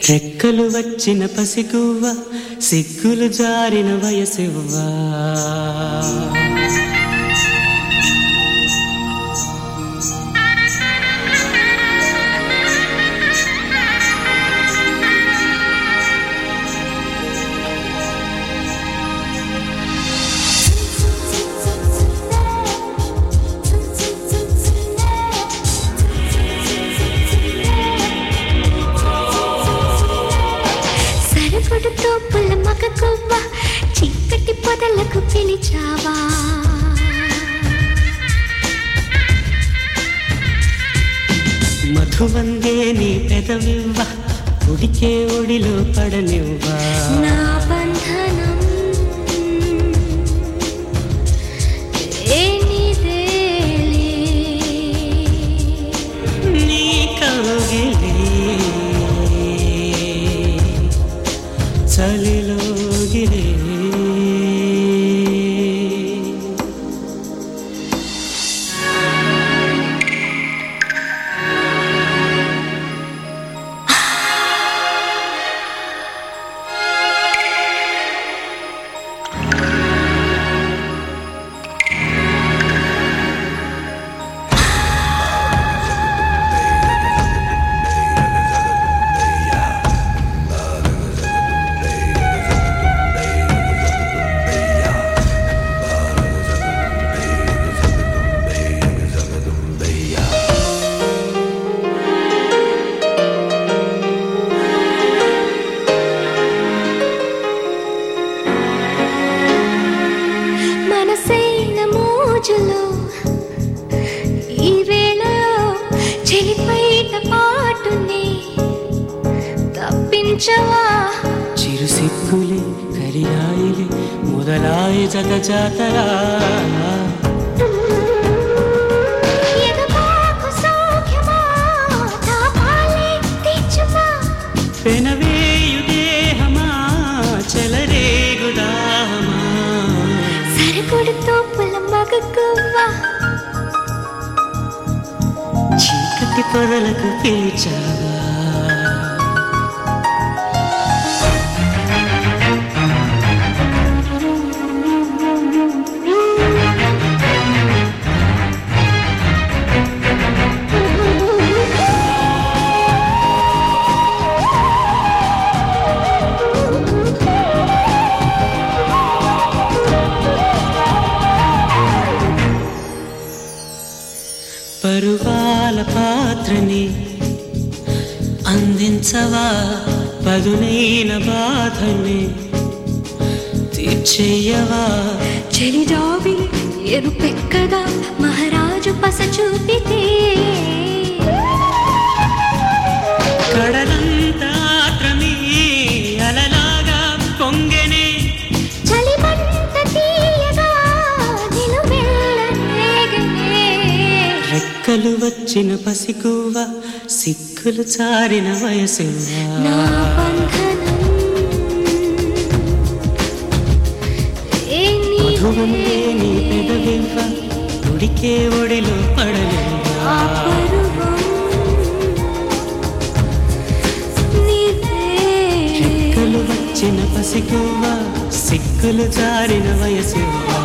రెక్కలు వచ్చిన పసిగువ్వ సిగ్గులు జారిన వయసివ్వా సరపడుతో పుల్ల మగ కొవ్వ చీకటి పొదలకు పిలిచావా మధువంగే నీ పెదవివ్వ ఉడికే ఒడిలో పడనివ్వా నా బంధనం ఏ నీదేలే. నీ కౌగిలే చలిలోగిలే మనసైన మోజులో ఈ వేళలో చెలిపైట పాటుని తప్పించవా చిరు సిగ్గులే కరియాయిలే మొదలాయి జగ జాతరా ఎగబాకు సౌఖ్యమా తాపాలే తీర్చుమా పెనవేయు దేహమా చెలరేగుదామా సరకుడుతో పుల మగకువ్వా చీకటి పొదలకు పిలిచావా పరువాల పాత్రని అందించవా పదునైన బాధని తీర్చేయవా చెలిరావి ఎరుపెక్కగా మహారాజు పస చూపితే కడలంతా ఆత్రమే అలలాగా పొంగెనే చలిమంట తీయగా నిలువెల్లరేగనే. రెక్కలు వచ్చిన పసిగువ్వ సిక్కులు చారిన వయసువ్వా నా బంధనం ఏ మధువందే నీ నీవే. పెదవివ్వ ఉడికే ఒడిలో ఆ పడలేవా పరువం నీదే. రెక్కలు వచ్చిన పసిగువ్వ సిక్కులు జారిన వయసువ్వా